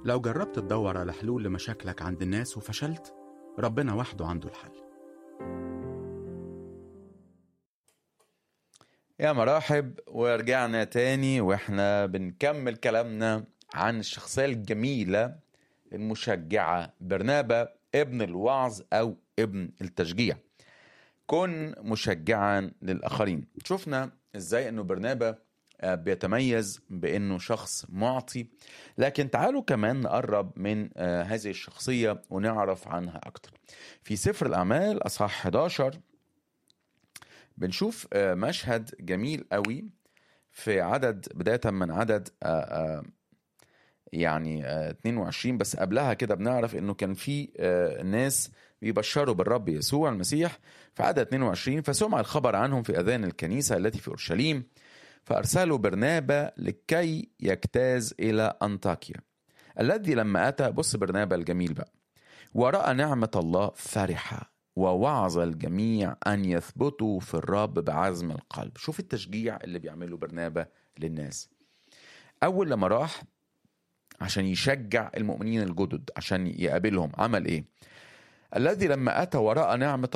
لو جربت تدور على حلول لمشاكلك عند الناس وفشلت ربنا وحده عنده الحل يا مرحب ورجعنا تاني واحنا بنكمل كلامنا عن الشخصية الجميلة المشجعة برنابا ابن الوعظ أو ابن التشجيع كن مشجعا للآخرين شفنا ازاي انه برنابا آه، بيتميز بانه شخص معطي لكن تعالوا كمان نقرب من آه، هذه الشخصية ونعرف عنها أكتر في سفر الأعمال أصحاح 11 بنشوف آه، مشهد جميل قوي في عدد بداية من عدد آه، آه، يعني آه، 22 بس قبلها كده بنعرف انه كان في آه، ناس بيبشروا بالرب يسوع المسيح في عدد 22 فسمع الخبر عنهم في اذان الكنيسه التي في اورشليم فارسلوا برنابا لكي يجتاز الى انطاكيا الذي لما اتى بص برنابا الجميل بقى وراى نعمه الله فرحه ووعظ الجميع ان يثبتوا في الرب بعزم القلب شوف التشجيع اللي بيعمله برنابا للناس اول لما راح عشان يشجع المؤمنين الجدد عشان يقابلهم عمل ايه الذي لما اتى وراء نعمه